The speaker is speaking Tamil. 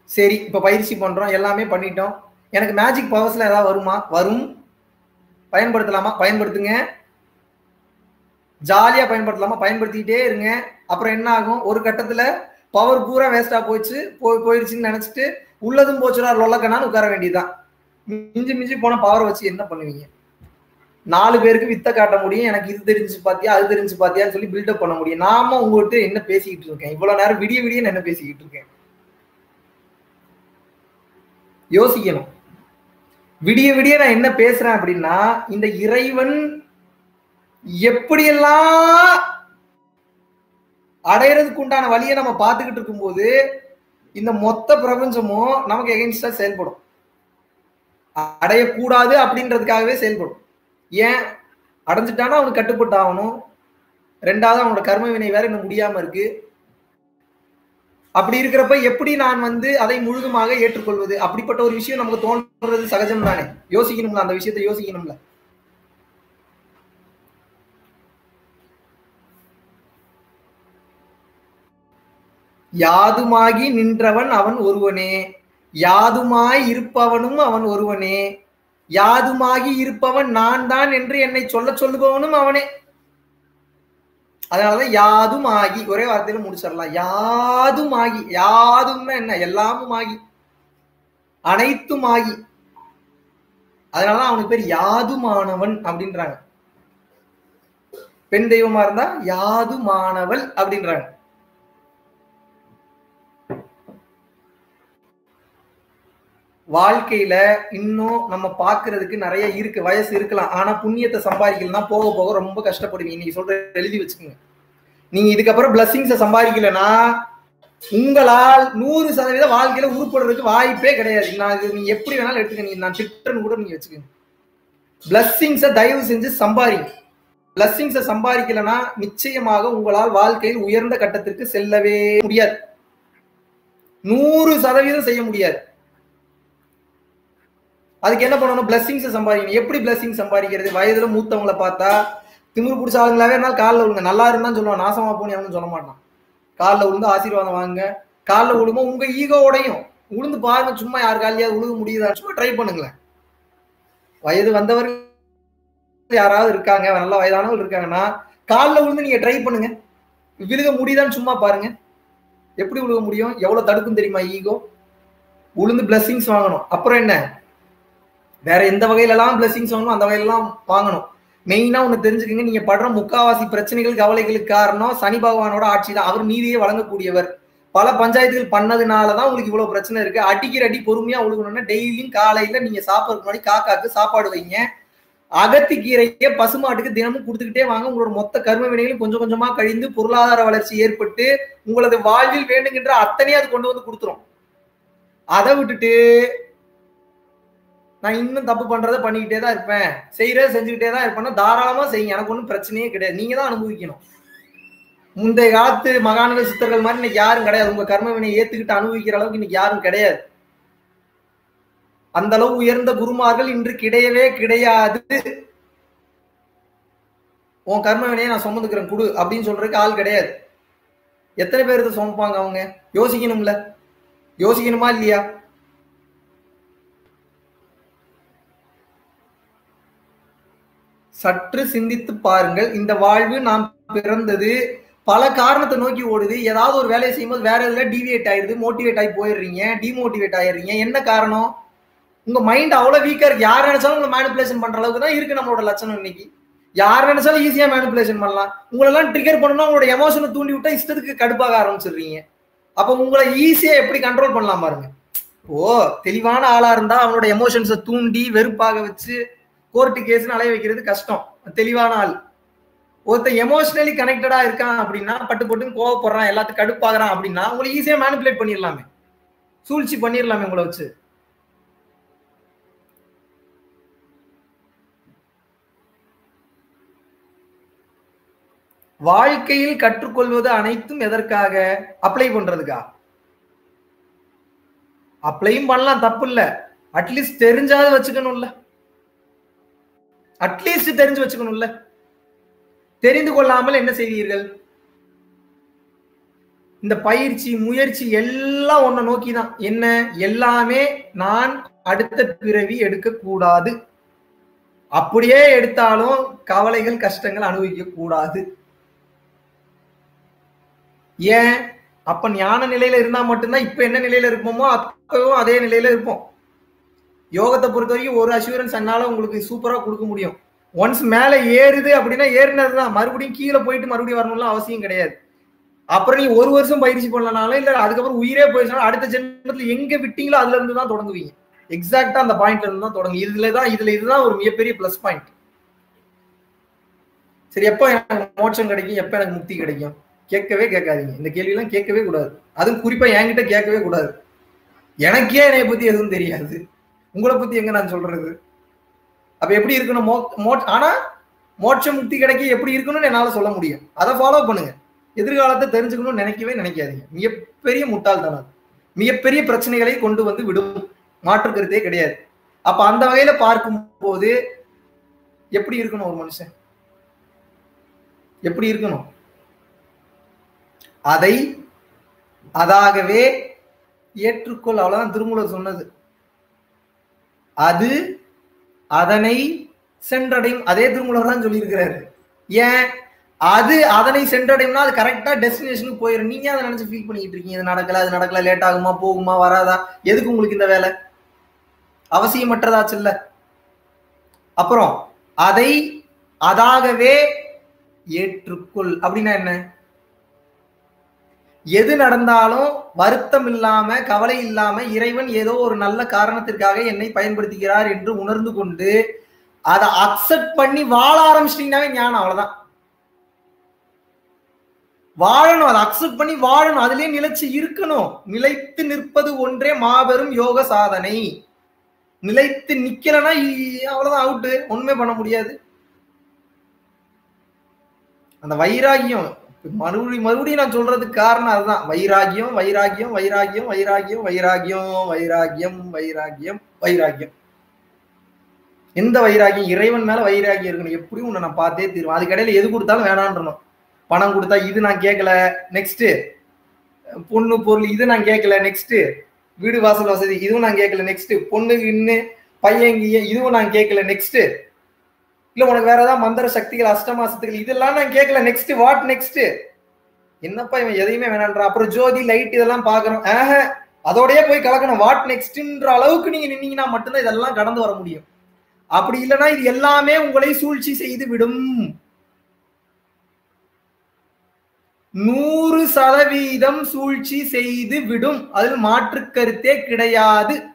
சரி இப்ப பயிற்சி பண்றோம் எல்லாமே பண்ணிட்டோம் எனக்கு மேஜிக் பவர்ஸ்ல ஏதாவது வருமா வரும் பயன்படுத்தலாமா பயன்படுத்துங்க ஜாலியா பயன்படுத்தலாமா பயன்படுத்திக்கிட்டே இருங்க அப்புறம் என்ன ஆகும் ஒரு கட்டத்துல பவர் பூரா வேஸ்டா போச்சு போய் போயிடுச்சுன்னு நினைச்சிட்டு உள்ளதும் போச்சுடா லொல்லக்கண்ணான்னு உட்கார வேண்டியதுதான் மிஞ்சி மிஞ்சி போன பவரை வச்சு என்ன பண்ணுவீங்க நாலு பேருக்கு வித்த காட்ட முடியும் எனக்கு இது தெரிஞ்சு பாத்தியா அது தெரிஞ்சு பாத்தியான்னு சொல்லி பில்டப் பண்ண முடியும் நாம உங்ககிட்ட என்ன பேசிக்கிட்டு இருக்கேன் இவ்வளவு நேரம் விடிய விடிய நான் என்ன பேசிக்கிட்டு இருக்கேன் யோசிக்கணும் விடிய விடிய நான் என்ன பேசுறேன் அப்படின்னா இந்த இறைவன் எப்படியெல்லாம் அடையறதுக்கு உண்டான வழியை நம்ம பார்த்துக்கிட்டு இருக்கும்போது இந்த மொத்த பிரபஞ்சமும் நமக்கு எகென்ஸ்டா செயல்படும் அடையக்கூடாது அப்படின்றதுக்காகவே செயல்படும் ஏன் அடைஞ்சிட்டானா அவனுக்கு கட்டுப்பட்டு ஆகணும் ரெண்டாவது அவனோட கர்ம வினை வேற இன்னும் முடியாம இருக்கு அப்படி இருக்கிறப்ப எப்படி நான் வந்து அதை முழுதுமாக ஏற்றுக்கொள்வது அப்படிப்பட்ட ஒரு விஷயம் நமக்கு தோன்றது சகஜம் தானே யோசிக்கணும்ல அந்த விஷயத்தை யோசிக்கணும்ல யாதுமாகி நின்றவன் அவன் ஒருவனே யாதுமாய் இருப்பவனும் அவன் ஒருவனே யாதுமாகி இருப்பவன் நான் தான் என்று என்னை சொல்ல சொல்லுபவனும் அவனே அதனாலதான் யாதும் ஆகி ஒரே வார்த்தையில முடிச்சிடலாம் யாதும் ஆகி யாதும்னா என்ன எல்லாமும் ஆகி அனைத்தும் ஆகி அதனாலதான் அவனுக்கு பேர் யாதுமானவன் அப்படின்றாங்க பெண் தெய்வமா இருந்தா யாதுமானவள் அப்படின்றாங்க வாழ்க்கையில இன்னும் நம்ம பாக்குறதுக்கு நிறைய இருக்கு வயசு இருக்கலாம் ஆனா புண்ணியத்தை சம்பாதிக்கலாம் போக போக ரொம்ப கஷ்டப்படுவீங்க நீங்க சொல்ற எழுதி வச்சுக்கோங்க நீங்க இதுக்கப்புறம் பிளஸ்ஸிங்ஸை சம்பாதிக்கலன்னா உங்களால் நூறு சதவீத வாழ்க்கையில உருப்படுறதுக்கு வாய்ப்பே கிடையாது நான் இது நீங்க எப்படி வேணாலும் எடுத்துக்க நீங்க நான் திட்டன்னு கூட நீங்க வச்சுக்கோங்க பிளஸ்ஸிங்ஸை தயவு செஞ்சு சம்பாதிங்க பிளஸ்ஸிங்ஸை சம்பாதிக்கலன்னா நிச்சயமாக உங்களால் வாழ்க்கையில் உயர்ந்த கட்டத்திற்கு செல்லவே முடியாது நூறு சதவீதம் செய்ய முடியாது அதுக்கு என்ன பண்ணணும் பிளஸ்ஸிங்ஸை சம்பாதிக்கணும் எப்படி பிளஸ்ஸிங் சம்பாதிக்கிறது வயதுல மூத்தவங்களை பார்த்தா திமிரு பிடிச்ச ஆளுங்களாவே இருந்தாலும் காலில் விழுங்க நல்லா இருந்தான்னு சொல்லுவான் நாசமா போனி அவனு சொல்ல மாட்டான் காலில் விழுந்து ஆசீர்வாதம் வாங்க காலில் விழுமோ உங்க ஈகோ உடையும் உளுந்து பாருங்க சும்மா யார் காலியாவது உழுக முடியுதா சும்மா ட்ரை பண்ணுங்களேன் வயது வந்தவர்கள் யாராவது இருக்காங்க நல்ல வயதானவர்கள் இருக்காங்கன்னா காலில் விழுந்து நீங்க ட்ரை பண்ணுங்க விழுக முடியுதான்னு சும்மா பாருங்க எப்படி விழுக முடியும் எவ்வளவு தடுக்கும் தெரியுமா ஈகோ உளுந்து பிளஸ்ஸிங்ஸ் வாங்கணும் அப்புறம் என்ன வேற எந்த வகையிலலாம் பிளஸிங்ஸ் வாங்கணும் அந்த வகையிலலாம் வாங்கணும் மெயினா ஒண்ணு தெரிஞ்சுக்கங்க நீங்க படுற முக்காவாசி பிரச்சனைகள் கவலைகளுக்கு காரணம் சனி பகவானோட ஆட்சி தான் அவர் நீதியை வழங்கக்கூடியவர் பல பஞ்சாயத்துகள் பண்ணதுனாலதான் உங்களுக்கு இவ்வளவு பிரச்சனை இருக்கு அடிக்கிற அடி பொறுமையா ஒழுகணும்னா டெய்லியும் காலையில நீங்க சாப்பிடறதுக்கு முன்னாடி காக்காக்கு சாப்பாடு வைங்க அகத்தி கீரையை பசுமாட்டுக்கு தினமும் கொடுத்துக்கிட்டே வாங்க உங்களோட மொத்த கர்ம வினைகளும் கொஞ்சம் கொஞ்சமா கழிந்து பொருளாதார வளர்ச்சி ஏற்பட்டு உங்களது வாழ்வில் வேண்டுகின்ற அத்தனையும் அது கொண்டு வந்து கொடுத்துரும் அதை விட்டுட்டு நான் இன்னும் தப்பு பண்றதை பண்ணிக்கிட்டே தான் இருப்பேன் செய்யறத செஞ்சுக்கிட்டே தான் இருப்பேன்னா தாராளமா செய்யுங்க எனக்கு ஒன்றும் பிரச்சனையே கிடையாது நீங்க தான் அனுபவிக்கணும் முந்தைய காலத்து மகான்கள் சித்தர்கள் மாதிரி இன்னைக்கு யாரும் கிடையாது உங்க கர்ம வினை ஏத்துக்கிட்டு அனுபவிக்கிற அளவுக்கு இன்னைக்கு யாரும் கிடையாது அந்த அளவு உயர்ந்த குருமார்கள் இன்று கிடையவே கிடையாது உன் கர்ம வினையை நான் சுமந்துக்கிறேன் குடு அப்படின்னு சொல்றதுக்கு ஆள் கிடையாது எத்தனை பேர் இதை சுமப்பாங்க அவங்க யோசிக்கணும்ல யோசிக்கணுமா இல்லையா சற்று சிந்தித்து பாருங்கள் இந்த வாழ்வு நாம் பிறந்தது பல காரணத்தை நோக்கி ஓடுது ஏதாவது ஒரு வேலையை செய்யும்போது வேற எதுல டிவியேட் ஆயிருது மோட்டிவேட் ஆகி போயிடுறீங்க டிமோட்டிவேட் ஆயிடுறீங்க என்ன காரணம் உங்க மைண்ட் அவ்வளவு வீக்கா இருக்கு யார் நினைச்சாலும் உங்களை மேனிபுலேஷன் பண்ற அளவுக்கு தான் இருக்கு நம்மளோட லட்சணம் இன்னைக்கு யார் நினைச்சாலும் ஈஸியா மேனிபுலேஷன் பண்ணலாம் உங்களெல்லாம் ட்ரிகர் பண்ணணும்னா உங்களோட எமோஷனை தூண்டி விட்டா இஷ்டத்துக்கு கடுப்பாக ஆரம்பிச்சிடுறீங்க அப்ப உங்களை ஈஸியா எப்படி கண்ட்ரோல் பண்ணலாம் பாருங்க ஓ தெளிவான ஆளா இருந்தா அவனோட எமோஷன்ஸை தூண்டி வெறுப்பாக வச்சு கோர்ட்டு கேஸ்னு அலைய வைக்கிறது கஷ்டம் தெளிவான ஆள் ஒருத்தர் எமோஷனலி கனெக்டடா இருக்கான் அப்படின்னா பட்டு போட்டு கோவப்படுறான் எல்லாத்துக்கும் கடுப்பாகிறான் அப்படின்னா உங்களை ஈஸியா மேனிபுலேட் பண்ணிடலாமே சூழ்ச்சி பண்ணிடலாமே உங்களை வச்சு வாழ்க்கையில் கற்றுக்கொள்வது அனைத்தும் எதற்காக அப்ளை பண்றதுக்கா அப்ளையும் பண்ணலாம் தப்பு இல்ல அட்லீஸ்ட் தெரிஞ்சாவது வச்சுக்கணும்ல அட்லீஸ்ட் தெரிஞ்சு வச்சுக்கணும்ல தெரிந்து கொள்ளாமல் என்ன செய்வீர்கள் இந்த பயிற்சி முயற்சி எல்லாம் ஒன்ன நோக்கி தான் என்ன எல்லாமே நான் அடுத்த பிறவி எடுக்க கூடாது அப்படியே எடுத்தாலும் கவலைகள் கஷ்டங்கள் அனுபவிக்க கூடாது ஏன் அப்ப ஞான நிலையில இருந்தா மட்டும்தான் இப்ப என்ன நிலையில இருப்போமோ அப்பவும் அதே நிலையில இருப்போம் யோகத்தை பொறுத்த வரைக்கும் ஒரு அஷூரன்ஸ் என்னால உங்களுக்கு சூப்பரா கொடுக்க முடியும் ஒன்ஸ் மேல ஏறுது அப்படின்னா ஏறினதுதான் மறுபடியும் கீழே போயிட்டு மறுபடியும் வரணும்லாம் அவசியம் கிடையாது அப்புறம் நீ ஒரு வருஷம் பயிற்சி பண்ணலனாலும் இல்ல அதுக்கப்புறம் உயிரே போயிடுச்சுனாலும் அடுத்த ஜென்மத்துல எங்க விட்டீங்களோ அதுல இருந்து தான் தொடங்குவீங்க எக்ஸாக்டா அந்த பாயிண்ட்ல இருந்து தான் தொடங்கும் இதுல தான் இதுல இதுதான் ஒரு மிகப்பெரிய பிளஸ் பாயிண்ட் சரி எப்போ எனக்கு மோட்சம் கிடைக்கும் எப்போ எனக்கு முக்தி கிடைக்கும் கேட்கவே கேட்காதீங்க இந்த கேள்வியெல்லாம் கேட்கவே கூடாது அதுவும் குறிப்பா என்கிட்ட கேட்கவே கூடாது எனக்கே என்னைய பத்தி எதுவும் தெரியாது உங்களை பத்தி எங்க நான் சொல்றது அப்ப எப்படி இருக்கணும் மோ மோ ஆனா மோட்ச முக்தி கிடைக்க எப்படி இருக்கணும்னு என்னால சொல்ல முடியும் அதை ஃபாலோ பண்ணுங்க எதிர்காலத்தை தெரிஞ்சுக்கணும்னு நினைக்கவே நினைக்காதீங்க மிகப்பெரிய முட்டாள்தனம் அது மிகப்பெரிய பிரச்சனைகளை கொண்டு வந்து விடும் மாற்று கருத்தே கிடையாது அப்ப அந்த வகையில பார்க்கும் போது எப்படி இருக்கணும் ஒரு மனுஷன் எப்படி இருக்கணும் அதை அதாகவே ஏற்றுக்கொள் அவ்வளவுதான் திருமூலர் சொன்னது அது அதனை சென்றடையும் அதே திருமூலர் தான் சொல்லியிருக்கிறாரு ஏன் அது அதனை சென்றடையும்னா அது கரெக்டா டெஸ்டினேஷனுக்கு போயிடும் நீங்க அதை நினைச்சு ஃபீல் பண்ணிட்டு இருக்கீங்க இது நடக்கல அது நடக்கல லேட் ஆகுமா போகுமா வராதா எதுக்கு உங்களுக்கு இந்த வேலை அவசியமற்றதாச்சு இல்ல அப்புறம் அதை அதாகவே ஏற்றுக்கொள் அப்படின்னா என்ன எது நடந்தாலும் வருத்தம் இல்லாம கவலை இல்லாம இறைவன் ஏதோ ஒரு நல்ல காரணத்திற்காக என்னை பயன்படுத்துகிறார் என்று உணர்ந்து கொண்டு அதை அக்செப்ட் பண்ணி வாழ ஆரம்பிச்சிட்டீங்கன்னாவே ஞானம் அவ்வளவுதான் வாழணும் அதை அக்செப்ட் பண்ணி வாழணும் அதுலயே நிலைச்சு இருக்கணும் நிலைத்து நிற்பது ஒன்றே மாபெரும் யோக சாதனை நிலைத்து நிக்கலன்னா அவ்வளவுதான் அவுட்டு ஒண்ணுமே பண்ண முடியாது அந்த வைராகியம் மறுபடியும் மறுபடியும் நான் சொல்றதுக்கு காரணம் அதுதான் வைராகியம் வைராகியம் வைராகியம் வைராகியம் வைராகியம் வைராகியம் வைராகியம் வைராகியம் எந்த வைராகியம் இறைவன் மேல வைராகியம் இருக்கணும் எப்படியும் உன்னை நான் பார்த்தே தீருவேன் அதுக்கடையில எது கொடுத்தாலும் வேணான்றணும் பணம் கொடுத்தா இது நான் கேட்கல நெக்ஸ்ட் பொண்ணு பொருள் இது நான் கேட்கல நெக்ஸ்ட் வீடு வாசல் வசதி இதுவும் நான் கேட்கல நெக்ஸ்ட் பொண்ணு இன்னு பையன் இதுவும் நான் கேட்கல நெக்ஸ்ட் இல்ல உனக்கு வேற ஏதாவது மந்திர சக்திகள் அஷ்டமாசத்துகள் இதெல்லாம் நான் கேட்கல நெக்ஸ்ட் வாட் நெக்ஸ்ட் என்னப்பா இவன் எதையுமே வேணான்றான் அப்புறம் ஜோதி லைட் இதெல்லாம் பாக்குறோம் ஆஹ அதோடய போய் கலக்கணும் வாட் நெக்ஸ்ட்ன்ற அளவுக்கு நீங்க நின்னீங்கன்னா மட்டும்தான் இதெல்லாம் கடந்து வர முடியும் அப்படி இல்லைன்னா இது எல்லாமே உங்களை சூழ்ச்சி செய்து விடும் நூறு சதவீதம் சூழ்ச்சி செய்து விடும் அதில் மாற்று கருத்தே கிடையாது